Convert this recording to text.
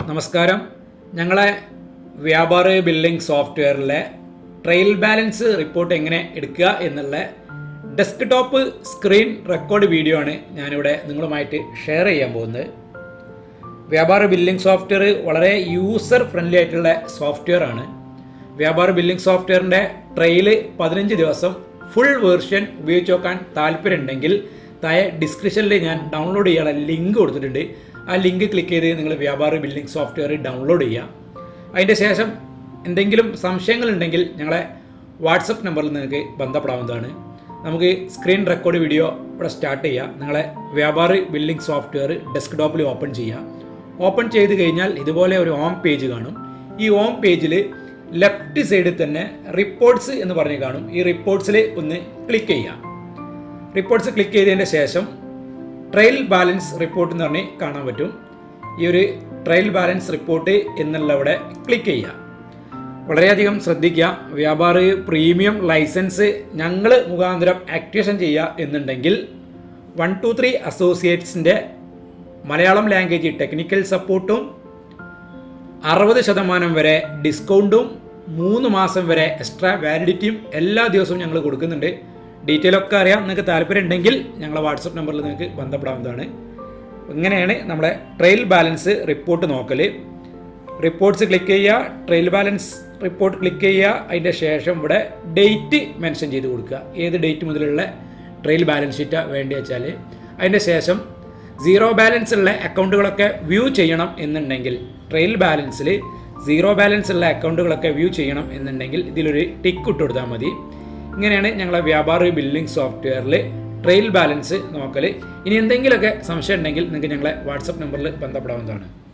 നമസ്കാരം ഞങ്ങളെ വ്യാപാര ബില്ലിംഗ് സോഫ്റ്റ്വെയറിലെ ട്രയൽ ബാലൻസ് റിപ്പോർട്ട് എങ്ങനെ എടുക്കുക എന്നുള്ള desktop screen record video ആണ് ഞാനിവിടെ നിങ്ങളുമായിട്ട് ഷെയർ ചെയ്യാൻ പോകുന്നത് വ്യാപാര ബില്ലിംഗ് സോഫ്റ്റ്വെയർ വളരെ യൂസർ ഫ്രണ്ട്ലി ആയിട്ടുള്ള സോഫ്റ്റ്വെയർ ആണ് വ്യാപാര ബില്ലിംഗ് സോഫ്റ്റ്വെയറിൻ്റെ ട്രയൽ പതിനഞ്ച് ദിവസം ഫുൾ വേർഷൻ ഉപയോഗിച്ച് നോക്കാൻ താല്പര്യമുണ്ടെങ്കിൽ താഴെ ഡിസ്ക്രിപ്ഷനിൽ ഞാൻ ഡൗൺലോഡ് ചെയ്യാനുള്ള ലിങ്ക് കൊടുത്തിട്ടുണ്ട് ആ ലിങ്ക് ക്ലിക്ക് ചെയ്ത് നിങ്ങൾ വ്യാപാര ബില്ലിംഗ് സോഫ്റ്റ്വെയർ ഡൗൺലോഡ് ചെയ്യുക അതിൻ്റെ ശേഷം എന്തെങ്കിലും സംശയങ്ങളുണ്ടെങ്കിൽ ഞങ്ങളെ വാട്സപ്പ് നമ്പറിൽ നിങ്ങൾക്ക് ബന്ധപ്പെടാവുന്നതാണ് നമുക്ക് സ്ക്രീൻ റെക്കോർഡ് വീഡിയോ ഇവിടെ സ്റ്റാർട്ട് ചെയ്യാം നിങ്ങളെ വ്യാപാര ബില്ലിംഗ് സോഫ്റ്റ്വെയർ ഡെസ്ക്ടോപ്പിൽ ഓപ്പൺ ചെയ്യുക ഓപ്പൺ ചെയ്ത് കഴിഞ്ഞാൽ ഇതുപോലെ ഒരു ഹോം പേജ് കാണും ഈ ഹോം പേജിൽ ലെഫ്റ്റ് സൈഡിൽ തന്നെ റിപ്പോർട്ട്സ് എന്ന് പറഞ്ഞ് കാണും ഈ റിപ്പോർട്ട്സിൽ ഒന്ന് ക്ലിക്ക് ചെയ്യാം റിപ്പോർട്ട്സ് ക്ലിക്ക് ചെയ്തതിൻ്റെ ശേഷം ട്രയൽ ബാലൻസ് റിപ്പോർട്ട് എന്ന് പറഞ്ഞ് കാണാൻ പറ്റും ഈ ഒരു ട്രയൽ ബാലൻസ് റിപ്പോർട്ട് എന്നുള്ളവിടെ ക്ലിക്ക് ചെയ്യുക വളരെയധികം ശ്രദ്ധിക്കുക വ്യാപാര പ്രീമിയം ലൈസൻസ് ഞങ്ങൾ മുഖാന്തരം ആക്ടിവേഷൻ ചെയ്യുക എന്നുണ്ടെങ്കിൽ വൺ ടു ത്രീ അസോസിയേറ്റ്സിൻ്റെ മലയാളം ലാംഗ്വേജ് ടെക്നിക്കൽ സപ്പോർട്ടും അറുപത് ശതമാനം വരെ ഡിസ്കൗണ്ടും മൂന്ന് മാസം വരെ എക്സ്ട്രാ വാലിഡിറ്റിയും എല്ലാ ദിവസവും ഞങ്ങൾ കൊടുക്കുന്നുണ്ട് ഡീറ്റെയിൽ ഒക്കെ അറിയാം നിങ്ങൾക്ക് താല്പര്യം ഉണ്ടെങ്കിൽ ഞങ്ങളെ വാട്സപ്പ് നമ്പറിൽ നിങ്ങൾക്ക് ബന്ധപ്പെടാവുന്നതാണ് ഇങ്ങനെയാണ് നമ്മുടെ ട്രയൽ ബാലൻസ് റിപ്പോർട്ട് നോക്കൽ റിപ്പോർട്ട്സ് ക്ലിക്ക് ചെയ്യുക ട്രയൽ ബാലൻസ് റിപ്പോർട്ട് ക്ലിക്ക് ചെയ്യുക അതിൻ്റെ ശേഷം ഇവിടെ ഡേറ്റ് മെൻഷൻ ചെയ്ത് കൊടുക്കുക ഏത് ഡേറ്റ് മുതലുള്ള ട്രയൽ ബാലൻസ് ഷീറ്റാണ് വേണ്ടി വെച്ചാൽ അതിൻ്റെ ശേഷം സീറോ ബാലൻസ് ഉള്ള അക്കൗണ്ടുകളൊക്കെ വ്യൂ ചെയ്യണം എന്നുണ്ടെങ്കിൽ ട്രയൽ ബാലൻസിൽ സീറോ ബാലൻസ് ഉള്ള അക്കൗണ്ടുകളൊക്കെ വ്യൂ ചെയ്യണം എന്നുണ്ടെങ്കിൽ ഇതിലൊരു ടിക്ക് ഇട്ട് കൊടുത്താൽ മതി ഇങ്ങനെയാണ് ഞങ്ങളെ വ്യാപാര ബില്ലിംഗ് സോഫ്റ്റ്വെയറിൽ ട്രയൽ ബാലൻസ് നോക്കൽ ഇനി എന്തെങ്കിലുമൊക്കെ സംശയം ഉണ്ടെങ്കിൽ നിങ്ങൾക്ക് ഞങ്ങളെ വാട്സപ്പ് നമ്പറിൽ ബന്ധപ്പെടാവുന്നതാണ്